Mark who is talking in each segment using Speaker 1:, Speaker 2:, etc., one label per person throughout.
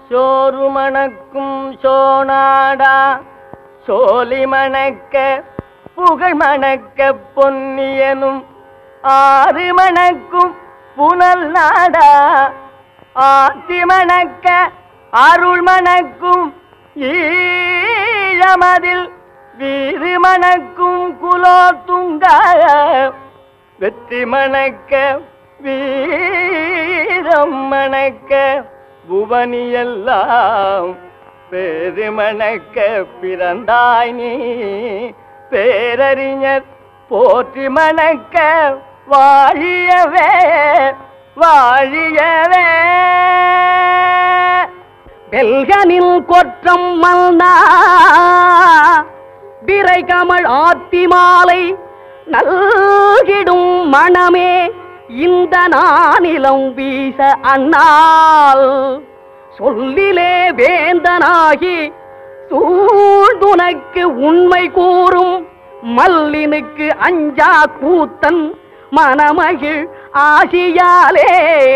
Speaker 1: சோறு மணக்கும் சோனாடா சோலி மணக்க புகழ் மணக்க பொன்னியனும் ஆறு மணக்கும் புனல் நாடா ஆத்தி மணக்க அருள் மணக்கும் ஈழமதில் வீறு மணக்கும் குலோத்துங்க வெற்றி மணக்க வீரம் மணக்க புவனியெல்லாம் பேரு மணக்க பிறந்தாய் நீ பேரறிஞர் போற்றி மணக்க வாழியவே வாழியவே
Speaker 2: பெல்கனில் கொற்றம் மல்னா விரை கமல் ஆத்தி மாலை நல்கிடும் மணமே இந்த நானிலம் வீச அண்ணால் சொல்லிலே வேந்தனாகி சூழ்துனக்கு உண்மை கூறும் மல்லினுக்கு அஞ்சா கூத்தன் மணமகிழ் ஆசியாலே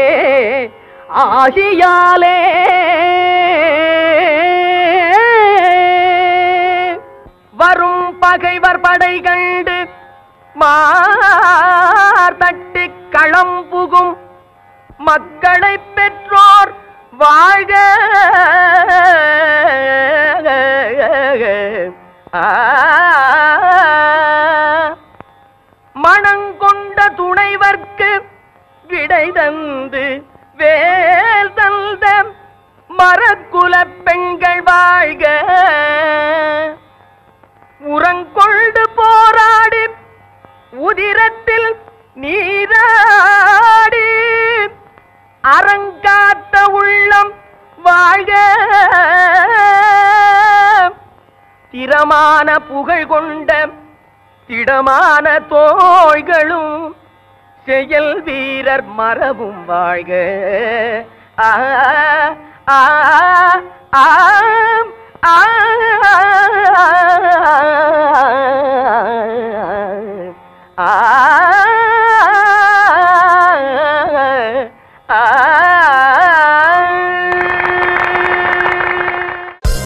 Speaker 2: ஆசியாலே
Speaker 1: வரும் பகைவர் படை கண்டு மார்தட்டி களம் புகும் மக்களை பெற்றோர் வாழ்க ஆ. மணங்கொண்ட துணைவர்க்கு விடை தந்து வேல் தந்த மரக்குல பெண்கள் வாழ்க உரங்கொண்டு போராடி உதிரத்தில் நீராடி அறங்காத்த உள்ளம் வாழ்க திறமான புகழ் கொண்ட திடமான தோள்களும் செயல் வீரர் மரபும் வாழ்க ஆ ஆ ஆ